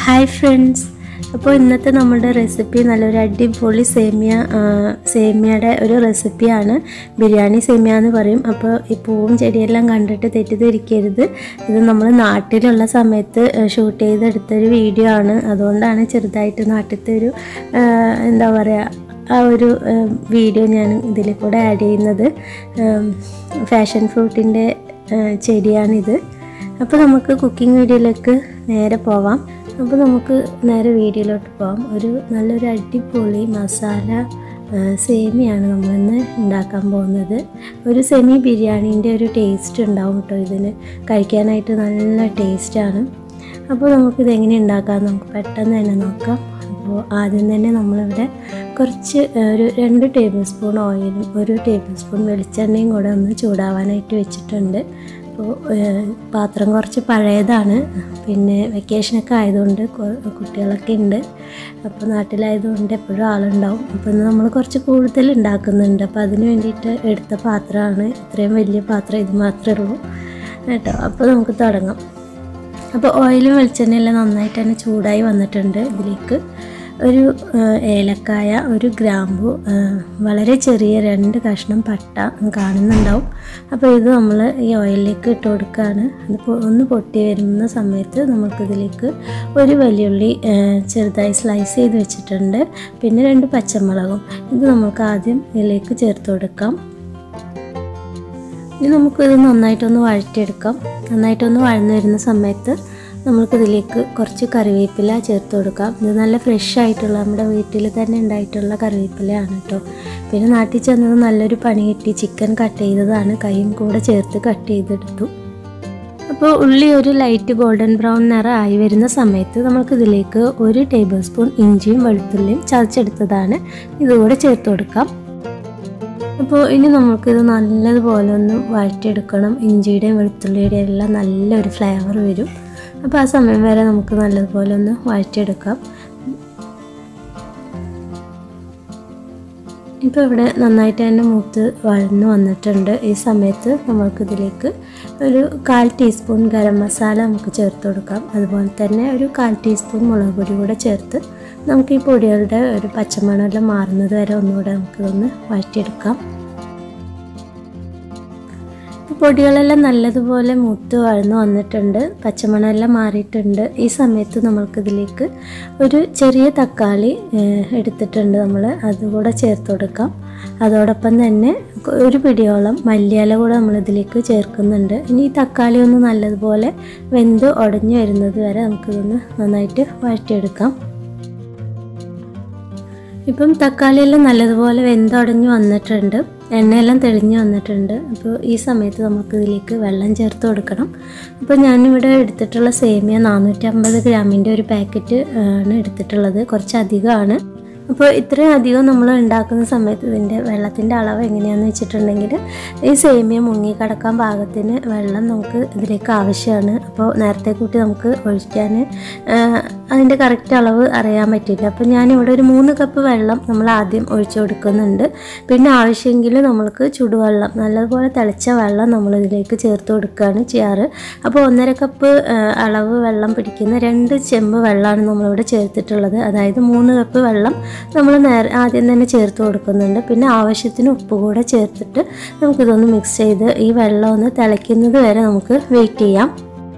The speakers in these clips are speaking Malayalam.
ഹായ് ഫ്രണ്ട്സ് അപ്പോൾ ഇന്നത്തെ നമ്മുടെ റെസിപ്പി നല്ലൊരു അടിപൊളി സേമിയ ആ, സേമിയയുടെ ഒരു റെസിപ്പിയാണ് ബിരിയാണി സേമിയ എന്ന് പറയും അപ്പോൾ ഈ പൂവും ചെടിയെല്ലാം കണ്ടിട്ട് തെറ്റിദ്ധരിക്കരുത് ഇത് നമ്മൾ നാട്ടിലുള്ള സമയത്ത് ഷൂട്ട് ചെയ്തെടുത്തൊരു വീഡിയോ ആണ് അതുകൊണ്ടാണ് ചെറുതായിട്ട് നാട്ടിലത്തെ ഒരു ആ, എന്താ പറയുക ആ ഒരു ഏം, വീഡിയോ ഞാൻ ഇതിൽ കൂടെ ആഡ് ചെയ്യുന്നത് ഫാഷൻ ഫ്രൂട്ടിൻ്റെ ചെടിയാണിത് അപ്പോൾ നമുക്ക് കുക്കിംഗ് വീഡിയോയിലേക്ക് നേരെ പോവാം അപ്പോൾ നമുക്ക് നേരെ വീഡിയോയിലോട്ട് പോവാം ഒരു നല്ലൊരു അടിപൊളി മസാല ആ, സേമിയാണ് നമ്മളിന്ന് ഉണ്ടാക്കാൻ പോകുന്നത് ഒരു സെമി ബിരിയാണീൻ്റെ ഒരു ടേസ്റ്റ് ഉണ്ടാവും കേട്ടോ ഇതിന് കഴിക്കാനായിട്ട് നല്ല ടേസ്റ്റാണ് അപ്പോൾ നമുക്കിത് എങ്ങനെ ഉണ്ടാക്കാം നമുക്ക് പെട്ടെന്ന് തന്നെ നോക്കാം അപ്പോൾ ആദ്യം തന്നെ നമ്മളിവിടെ കുറച്ച് ആ, ഒരു രണ്ട് ടേബിൾ സ്പൂൺ ഓയിലും ഒരു ടേബിൾ സ്പൂൺ വെളിച്ചെണ്ണയും കൂടെ ഒന്ന് ചൂടാവാനായിട്ട് വെച്ചിട്ടുണ്ട് അപ്പോൾ ഏഹ്, പാത്രം കുറച്ച് പഴയതാണ് പിന്നെ വെക്കേഷനൊക്കെ ആയതുകൊണ്ട് കൊ- കുട്ടികളൊക്കെ ഉണ്ട് അപ്പോൾ നാട്ടിലായതുകൊണ്ട് എപ്പോഴും ആളുണ്ടാവും അപ്പോൾ ഇന്ന് നമ്മൾ കുറച്ച് കൂടുതൽ ഉണ്ടാക്കുന്നുണ്ട് അപ്പോൾ അതിന് വേണ്ടിയിട്ട് എടുത്ത പാത്രമാണ് ഇത്രയും വലിയ പാത്രം ഇത് മാത്രമേ ഉള്ളൂ കേട്ടോ അപ്പോൾ നമുക്ക് തുടങ്ങാം അപ്പോൾ ഓയിലും വെളിച്ചെണ്ണയെല്ലാം നന്നായിട്ട് തന്നെ ചൂടായി വന്നിട്ടുണ്ട് ഇതിലേക്ക് ഒരു ആ, ഏലക്കായ ഒരു ഗ്രാമ്പു ആ, വളരെ ചെറിയ രണ്ട് കഷ്ണം പട്ട കാണുന്നുണ്ടാവും അപ്പോൾ ഇത് നമ്മൾ ഈ ഓയിലിലേക്ക് ഇട്ട് കൊടുക്കുകയാണ് അത് പൊ- ഒന്ന് പൊട്ടി വരുന്ന സമയത്ത് നമുക്കിതിലേക്ക് ഒരു വലിയുള്ളി ആ, ചെറുതായി സ്ലൈസ് ചെയ്ത് വെച്ചിട്ടുണ്ട് പിന്നെ രണ്ട് പച്ചമുളകും ഇത് നമുക്ക് ആദ്യം ഇതിലേക്ക് ചേർത്ത് കൊടുക്കാം ഇനി നമുക്കിത് നന്നായിട്ടൊന്ന് വഴറ്റിയെടുക്കാം നന്നായിട്ടൊന്ന് വഴന്നു വരുന്ന സമയത്ത് നമുക്കിതിലേക്ക് കുറച്ച് കറിവേപ്പില ചേർത്ത് കൊടുക്കാം ഇത് നല്ല ഫ്രഷ് ആയിട്ടുള്ള നമ്മുടെ വീട്ടിൽ തന്നെ ഉണ്ടായിട്ടുള്ള കറിവേപ്പിലയാണ് കേട്ടോ പിന്നെ നാട്ടിൽ ചെന്നത് നല്ലൊരു പണി കിട്ടി ചിക്കൻ കട്ട് ചെയ്തതാണ് കൈയും കൂടെ ചേർത്ത് കട്ട് ചെയ്തെടുത്തു അപ്പോൾ ഉള്ളി ഒരു ലൈറ്റ് ഗോൾഡൻ ബ്രൗൺ നിറം ആയി വരുന്ന സമയത്ത് നമുക്കിതിലേക്ക് ഒരു ടേബിൾ സ്പൂൺ ഇഞ്ചിയും വെളുത്തുള്ളിയും ചതച്ചെടുത്തതാണ് ഇതുകൂടെ ചേർത്ത് കൊടുക്കാം അപ്പോൾ ഇനി നമുക്കിത് നല്ലതുപോലെ ഒന്ന് വഴറ്റിയെടുക്കണം ഇഞ്ചിയുടെയും വെളുത്തുള്ളിയുടെയും എല്ലാം നല്ലൊരു ഫ്ലേവർ വരും അപ്പോൾ ആ സമയം വരെ നമുക്ക് നല്ലതുപോലെ ഒന്ന് വഴറ്റിയെടുക്കാം ഇപ്പോൾ ഇവിടെ നന്നായിട്ട് തന്നെ മൂത്ത് വഴന്നു വന്നിട്ടുണ്ട് ഈ സമയത്ത് നമുക്കിതിലേക്ക് ഒരു കാൽ ടീസ്പൂൺ ഗരം മസാല നമുക്ക് ചേർത്ത് കൊടുക്കാം അതുപോലെ തന്നെ ഒരു കാൽ ടീസ്പൂൺ മുളക് പൊടി കൂടെ ചേർത്ത് നമുക്ക് ഈ പൊടികളുടെ ഒരു പച്ചമണമെല്ലാം മാറുന്നത് വരെ ഒന്നുകൂടെ നമുക്കിതൊന്ന് വഴറ്റിയെടുക്കാം ഇപ്പോൾ പൊടികളെല്ലാം നല്ലതുപോലെ മൂത്ത് വഴന്ന് വന്നിട്ടുണ്ട് പച്ചമണമെല്ലാം മാറിയിട്ടുണ്ട് ഈ സമയത്ത് നമ്മൾക്കിതിലേക്ക് ഒരു ചെറിയ തക്കാളി ഏഹ്, എടുത്തിട്ടുണ്ട് നമ്മൾ അതുകൂടെ ചേർത്ത് കൊടുക്കാം അതോടൊപ്പം തന്നെ ഒരു പിടിയോളം മല്ലിയില കൂടെ നമ്മളിതിലേക്ക് ചേർക്കുന്നുണ്ട് ഇനി ഈ തക്കാളി ഒന്ന് നല്ലതുപോലെ വെന്ത് ഉടഞ്ഞു വരുന്നത് വരെ നമുക്കിതൊന്ന് നന്നായിട്ട് വഴറ്റിയെടുക്കാം ഇപ്പം തക്കാളിയെല്ലാം നല്ലതുപോലെ വെന്തുടഞ്ഞു വന്നിട്ടുണ്ട് എണ്ണയെല്ലാം തെളിഞ്ഞു വന്നിട്ടുണ്ട് അപ്പോൾ ഈ സമയത്ത് നമുക്ക് ഇതിലേക്ക് വെള്ളം ചേർത്ത് കൊടുക്കണം അപ്പോൾ ഞാനിവിടെ എടുത്തിട്ടുള്ള സേമിയ നാനൂറ്റമ്പത് ഗ്രാമിൻ്റെ ഒരു പാക്കറ്റ് ആണ് എടുത്തിട്ടുള്ളത് കുറച്ച് അധികമാണ് അപ്പോൾ ഇത്രയും അധികം നമ്മൾ ഉണ്ടാക്കുന്ന സമയത്ത് ഇതിൻ്റെ വെള്ളത്തിൻ്റെ അളവ് എങ്ങനെയാണെന്ന് വെച്ചിട്ടുണ്ടെങ്കിൽ ഈ സേമിയ മുങ്ങി കിടക്കാൻ പാകത്തിന് വെള്ളം നമുക്ക് ഇതിലേക്ക് ആവശ്യമാണ് അപ്പോൾ നേരത്തെ കൂട്ടി നമുക്ക് ഒഴിക്കാൻ അതിൻ്റെ കറക്റ്റ് അളവ് അറിയാൻ പറ്റില്ല അപ്പോൾ ഞാനിവിടെ ഒരു മൂന്ന് കപ്പ് വെള്ളം നമ്മൾ ആദ്യം ഒഴിച്ചു കൊടുക്കുന്നുണ്ട് പിന്നെ ആവശ്യമെങ്കിൽ നമ്മൾക്ക് ചുടുവെള്ളം നല്ലതുപോലെ തിളച്ച വെള്ളം നമ്മൾ ഇതിലേക്ക് ചേർത്ത് കൊടുക്കുകയാണ് ചെയ്യാറ് അപ്പോൾ ഒന്നര കപ്പ് ആ, അളവ് വെള്ളം പിടിക്കുന്ന രണ്ട് ചെമ്പ് വെള്ളമാണ് നമ്മളിവിടെ ചേർത്തിട്ടുള്ളത് അതായത് മൂന്ന് കപ്പ് വെള്ളം നമ്മൾ നേരെ ആദ്യം തന്നെ ചേർത്ത് കൊടുക്കുന്നുണ്ട് പിന്നെ ആവശ്യത്തിന് ഉപ്പ് കൂടെ ചേർത്തിട്ട് നമുക്കിതൊന്ന് മിക്സ് ചെയ്ത് ഈ വെള്ളം ഒന്ന് തിളയ്ക്കുന്നത് വരെ നമുക്ക് വെയിറ്റ് ചെയ്യാം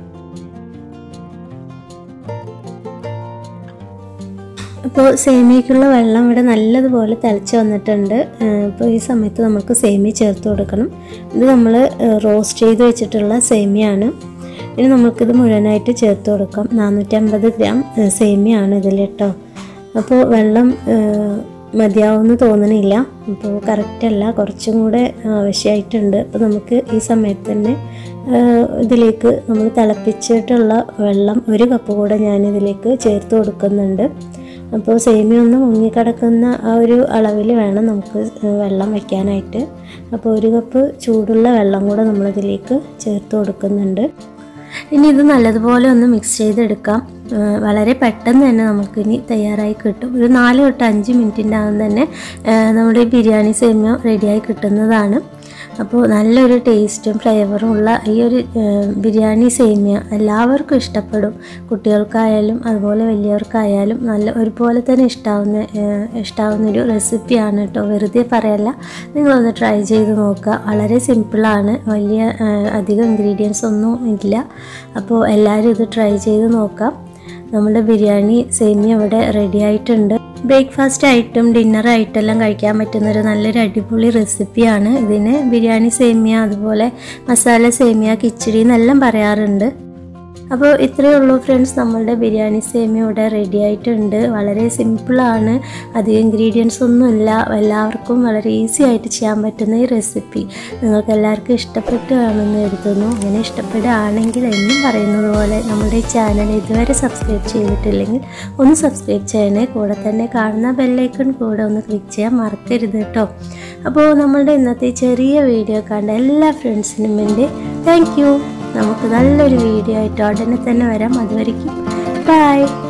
അപ്പോൾ സേമിയക്കുള്ള വെള്ളം ഇവിടെ നല്ലതുപോലെ തിളച്ച് വന്നിട്ടുണ്ട് അപ്പോൾ ഈ സമയത്ത് നമുക്ക് സേമിയ ചേർത്ത് കൊടുക്കണം ഇത് നമ്മൾ റോസ്റ്റ് ചെയ്ത് വെച്ചിട്ടുള്ള സേമിയാണ് ഇനി നമുക്കിത് മുഴുവനായിട്ട് ചേർത്ത് കൊടുക്കാം നാനൂറ്റമ്പത് ഗ്രാം ഏഹ്, സേമിയാണ് ഇതിൽ കേട്ടോ അപ്പോൾ വെള്ളം ഏഹ്, മതിയാവുമെന്ന് തോന്നണില്ല അപ്പോൾ കറക്റ്റല്ല കുറച്ചും കൂടെ ആവശ്യമായിട്ടുണ്ട് അപ്പോൾ നമുക്ക് ഈ സമയത്ത് തന്നെ ഏഹ്, ഇതിലേക്ക് നമ്മൾ തിളപ്പിച്ചിട്ടുള്ള വെള്ളം ഒരു കപ്പ് കൂടെ ഞാൻ ഇതിലേക്ക് ചേർത്ത് കൊടുക്കുന്നുണ്ട് അപ്പോൾ സേമിയ ഒന്ന് മുങ്ങിക്കിടക്കുന്ന ആ ഒരു അളവിൽ വേണം നമുക്ക് വെള്ളം വെക്കാനായിട്ട് അപ്പോൾ ഒരു കപ്പ് ചൂടുള്ള വെള്ളം കൂടെ നമ്മളിതിലേക്ക് ചേർത്ത് കൊടുക്കുന്നുണ്ട് ഇനി ഇത് നല്ലതുപോലെ ഒന്ന് മിക്സ് ചെയ്തെടുക്കാം ആ, വളരെ പെട്ടെന്ന് തന്നെ നമുക്കിനി തയ്യാറായി കിട്ടും ഒരു നാല് തൊട്ട് അഞ്ച് മിനിറ്റിൻ്റെ അകം തന്നെ ആ, നമ്മുടെ ഈ ബിരിയാണി സേമിയ റെഡിയായി കിട്ടുന്നതാണ് അപ്പോൾ നല്ലൊരു ടേസ്റ്റും ഫ്ലേവറും ഉള്ള ഈ ഒരു ഏഹ്, ബിരിയാണി സേമിയ എല്ലാവർക്കും ഇഷ്ടപ്പെടും കുട്ടികൾക്കായാലും അതുപോലെ വലിയവർക്കായാലും നല്ല ഒരുപോലെ തന്നെ ഇഷ്ടാവുന്ന ഏഹ്, ഇഷ്ടാവുന്നൊരു റെസിപ്പിയാണ് കേട്ടോ വെറുതെ പറയല്ല നിങ്ങളൊന്ന് ട്രൈ ചെയ്ത് നോക്കുക വളരെ സിമ്പിളാണ് വലിയ ഏഹ്, അധികം ഇൻഗ്രീഡിയൻസ് ഒന്നും ഇല്ല അപ്പോൾ എല്ലാവരും ഇത് ട്രൈ ചെയ്ത് നോക്കാം നമ്മുടെ ബിരിയാണി സേമിയ ഇവിടെ റെഡി ആയിട്ടുണ്ട് ബ്രേക്ക്ഫാസ്റ്റ് ആയിട്ടും ഡിന്നർ ആയിട്ടും എല്ലാം കഴിക്കാൻ പറ്റുന്ന ഒരു നല്ലൊരു അടിപൊളി റെസിപ്പിയാണ് ഇതിന് ബിരിയാണി സേമിയ അതുപോലെ മസാല സേമിയ കിച്ചടി എന്നെല്ലാം പറയാറുണ്ട് അപ്പോൾ ഇത്രയേ ഉള്ളൂ ഫ്രണ്ട്സ് നമ്മളുടെ ബിരിയാണി സേമിയ ഇവിടെ റെഡി ആയിട്ടുണ്ട് വളരെ സിമ്പിളാണ് അധികം ഇൻഗ്രീഡിയൻസ് ഒന്നുമില്ല എല്ലാവർക്കും വളരെ ഈസി ആയിട്ട് ചെയ്യാൻ പറ്റുന്ന ഈ റെസിപ്പി നിങ്ങൾക്ക് എല്ലാവർക്കും ഇഷ്ടപ്പെട്ട് കാണുമെന്ന് കരുതുന്നു അങ്ങനെ ഇഷ്ടപ്പെടുകയാണെങ്കിൽ എന്നും പറയുന്നത് പോലെ നമ്മുടെ ഈ ചാനൽ ഇതുവരെ സബ്സ്ക്രൈബ് ചെയ്തിട്ടില്ലെങ്കിൽ ഒന്ന് സബ്സ്ക്രൈബ് ചെയ്യണേ കൂടെ തന്നെ കാണുന്ന ബെല്ലൈക്കൺ കൂടെ ഒന്ന് ക്ലിക്ക് ചെയ്യാൻ മറക്കരുത് കേട്ടോ അപ്പോൾ നമ്മളുടെ ഇന്നത്തെ ചെറിയ വീഡിയോ കണ്ട എല്ലാ ഫ്രണ്ട്സിനും വേണ്ടി താങ്ക് യു നമുക്ക് നല്ലൊരു വീഡിയോ ആയിട്ട് ഉടനെ തന്നെ വരാം അതുവരെയ്ക്കും ബൈ